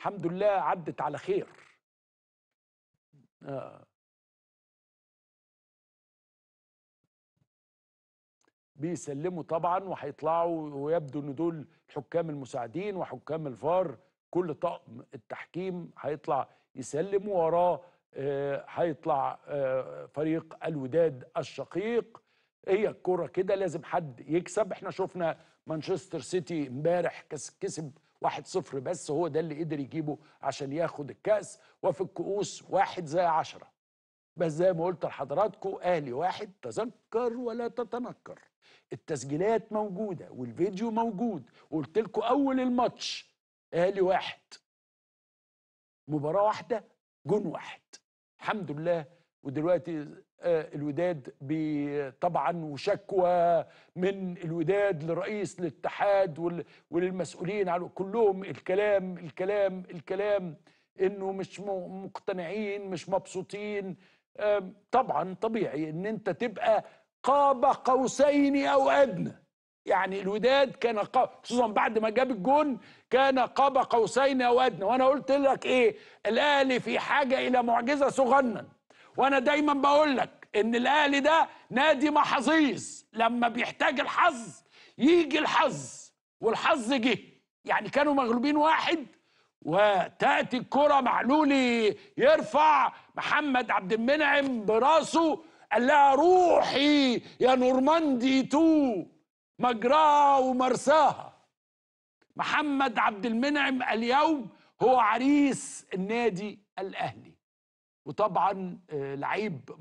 الحمد لله عدت على خير آه. بيسلموا طبعا وهيطلعوا ويبدو ان دول الحكام المساعدين وحكام الفار كل طقم التحكيم هيطلع يسلم وراه آه، هيطلع آه، فريق الوداد الشقيق هي الكرة كده لازم حد يكسب احنا شفنا مانشستر سيتي امبارح كس- كسب 1-0 بس هو ده اللي قدر يجيبه عشان ياخد الكأس وفي الكؤوس واحد زي عشرة بس زي ما قلت لحضراتكم اهلي واحد تذكر ولا تتنكر التسجيلات موجوده والفيديو موجود وقلت لكم اول الماتش اهلي واحد مباراه واحده جون واحد الحمد لله ودلوقتي آه، الوداد بي- طبعا وشكوى من الوداد لرئيس الاتحاد وال- وللمسؤولين على كلهم الكلام الكلام الكلام انه مش م- مقتنعين مش مبسوطين آم، طبعا طبيعي ان انت تبقى قاب قوسين او ادنى يعني الوداد كان قاب خصوصا بعد ما جاب الجون كان قاب قوسين او ادنى وانا قلت لك ايه الاهلي في حاجه الى معجزه صغنن وانا دايما بقول لك ان الاهلي ده نادي محظوظ لما بيحتاج الحظ يجي الحظ والحظ جه يعني كانوا مغلوبين واحد وتاتي الكره معلولي يرفع محمد عبد المنعم براسه قال لها روحي يا نورماندي تو مجراها ومرساها محمد عبد المنعم اليوم هو عريس النادي الاهلي وطبعا آه، لعيب